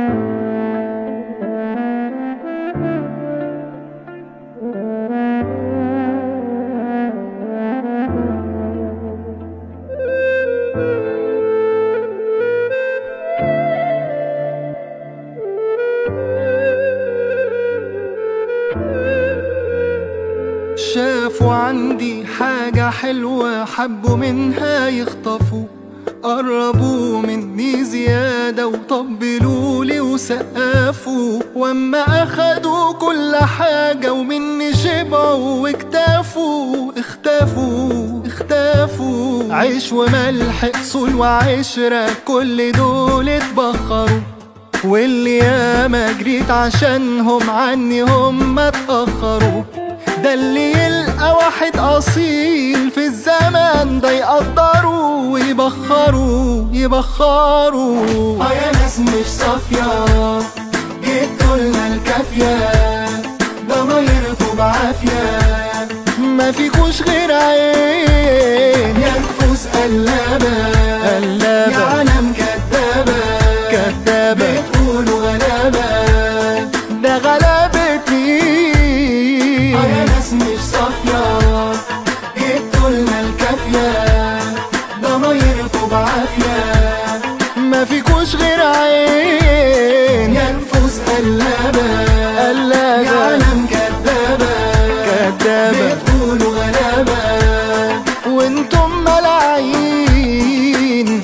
شافوا عندي حاجة حلوة حبوا منها يخطفوا قربوا مني زيادة وطبلوا لي وسقفوا واما اخدوا كل حاجة ومني شبعوا واكتفوا اختفوا اختفوا عيش وملح اصول وعشرة كل دول اتبخروا واللي ياما جريت عشانهم عني هم اتأخروا ده اللي يلقى واحد أصيل في الزمن ده يقدروا ويبخروا يبخروا اه يا ناس مش صافية جبتوا لنا الكافية ضمايركوا بعافية ما فيكوش غير عين يا نفوس قلابة قلابة يا عالم كدابة كدابة بتقولوا غلابة ده غلابة مين اه يا ناس مش صافية جبتوا لنا الكافية ضمايركوا بعافية ما فيكوش غير عين يا نفوس قلابة قلابة يا عالم كدابة كدابة بتقولوا غلابة وانتم ملاعين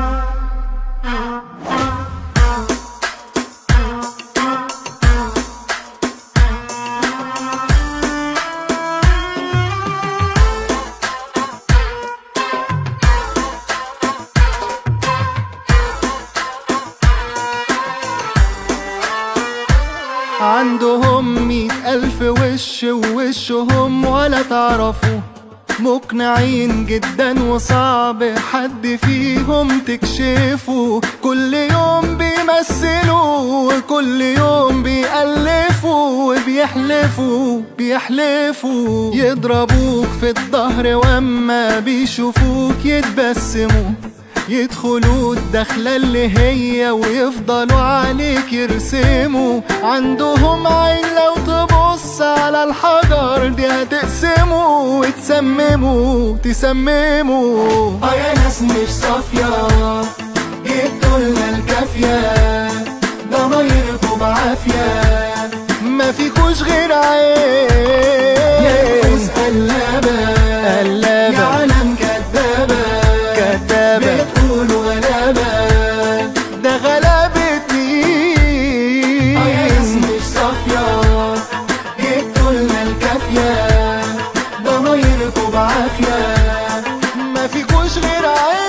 عندهم مئة ألف وش ووشهم ولا تعرفوا مقنعين جدا وصعب حد فيهم تكشفوا كل يوم بيمثلوا وكل يوم بيألفوا وبيحلفوا بيحلفوا يضربوك في الظهر واما بيشوفوك يتبسموا يدخلوا الدخلة اللي هي ويفضلوا عليك يرسموا عندهم عين لو تبص على الحجر دي هتقسموا وتسمموا تسمموا اه يا ناس مش صافية جبتوا لنا الكافية ضمايركوا بعافية ما فيكوش غير عين يا نفوس قلابة قلابة يا عالم كدابة كدابة بتقولوا غلابة ده غلابة مين اه يا ناس مش صافية جبتوا لنا الكافية ضمايركوا بعافية ما فيكوش غير عين